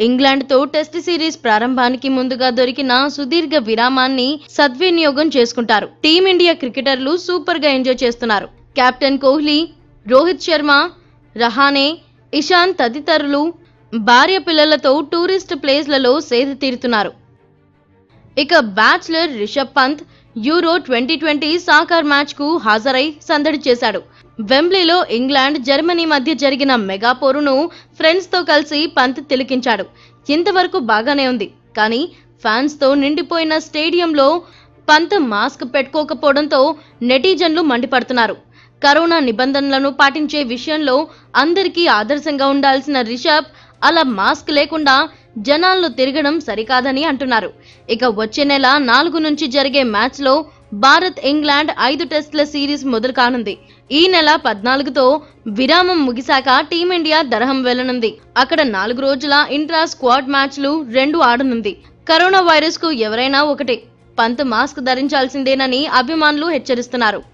ఇంగ్లాండ్తో test series ప్రారంభానికి ముందుగా దొరికిన సుదీర్ఘ విరామాన్ని సద్వినియోగం చేసుకుంటారు టీమిండియా క్రికెటర్లు సూపర్ గా ఎంజాయ్ చేస్తున్నారు కెప్టెన్ కోహ్లీ రోహిత్ శర్మ రహానే ఇషాన్ తదితరులు భార్య పిల్లలతో టూరిస్ట్ ప్లేస్లలో సేద తీరుతున్నారు ఇక bachelor Rishabh Pant Euro twenty twenty soccer match కు హాజరై సందడి చేశాడు వెంబ్లీలో ఇంగ్లాండ్ జర్మనీ మధ్య జరిగిన మెగా పోరును ఫ్రెండ్స్ తో కలిసి పంత్ తిలకించాడు ఇంతవరకు బాగానే ఉంది కానీ ఫ్యాన్స్ తో నిండిపోయిన స్టేడియంలో పంత్ మాస్క్ పెట్టుకోకపోవడంతో నెటిజన్లు మండిపడుతున్నారు కరోనా నిబంధనలను పాటించే విషయంలో అందరికీ ఆదర్శంగా ఉండాల్సిన రిషబ్ అలా మాస్క్ లేకుండా జనాల్లో తిరగడం సరికాదని అంటున్నారు ఇక వచ్చే నెల నాలుగు నుంచి జరిగే మ్యాచ్లో భారత్ ఇంగ్లాండ్ ఐదు టెస్టుల సిరీస్ మొదలు కానుంది ఈ నెల పద్నాలుగుతో విరామం ముగిశాక టీమిండియా దరహం వెళ్లనుంది అక్కడ నాలుగు రోజుల ఇంట్రా స్క్వాడ్ మ్యాచ్లు రెండు ఆడనుంది కరోనా వైరస్ కు ఎవరైనా ఒకటే పంత్ మాస్క్ ధరించాల్సిందేనని అభిమానులు హెచ్చరిస్తున్నారు